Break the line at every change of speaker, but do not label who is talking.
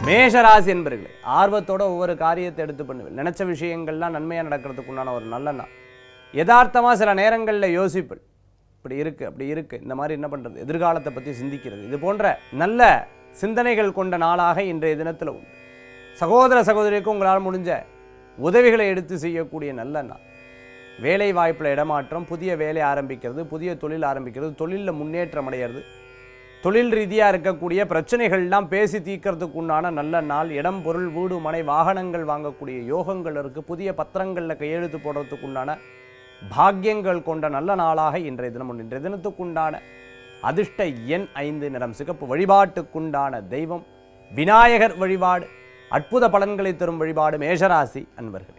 மேஷராசி என்பர்களே ஆர்வத்தோட ஒவ்வொரு காரியத்தை எடுத்து பண்ணுவேன் நினைச்ச விஷயங்கள்லாம் நன்மையாக நடக்கிறதுக்கு உண்டான ஒரு நல்ல நாள் யதார்த்தமாக சில நேரங்களில் யோசிப்பேன் இப்படி இருக்கு அப்படி இருக்கு இந்த மாதிரி என்ன பண்றது எதிர்காலத்தை பற்றி சிந்திக்கிறது இது போன்ற நல்ல சிந்தனைகள் கொண்ட நாளாக இன்றைய தினத்தில் உண்டு சகோதர சகோதரிக்கு உங்களால் முடிஞ்ச உதவிகளை எடுத்து செய்யக்கூடிய நல்ல நாள் வேலை வாய்ப்பில் இடமாற்றம் புதிய வேலை ஆரம்பிக்கிறது புதிய தொழில் ஆரம்பிக்கிறது தொழிலில் முன்னேற்றம் அடையிறது தொழில் ரீதியாக இருக்கக்கூடிய பிரச்சனைகள்லாம் பேசி தீர்க்கறதுக்கு உண்டான நல்ல நாள் இடம் பொருள் வீடு மனை வாகனங்கள் வாங்கக்கூடிய யோகங்கள் இருக்குது புதிய பத்திரங்களில் கையெழுத்து போடுறதுக்கு உண்டான பாக்கியங்கள் கொண்ட நல்ல நாளாக இன்றைய தினம் உண்டு இன்றைய தினத்துக்குண்டான அதிர்ஷ்ட எண் ஐந்து நிறம் சிகப்பு வழிபாட்டுக்குண்டான தெய்வம் விநாயகர் வழிபாடு அற்புத பலன்களை தரும் வழிபாடு மேஷராசி அன்பர்கள்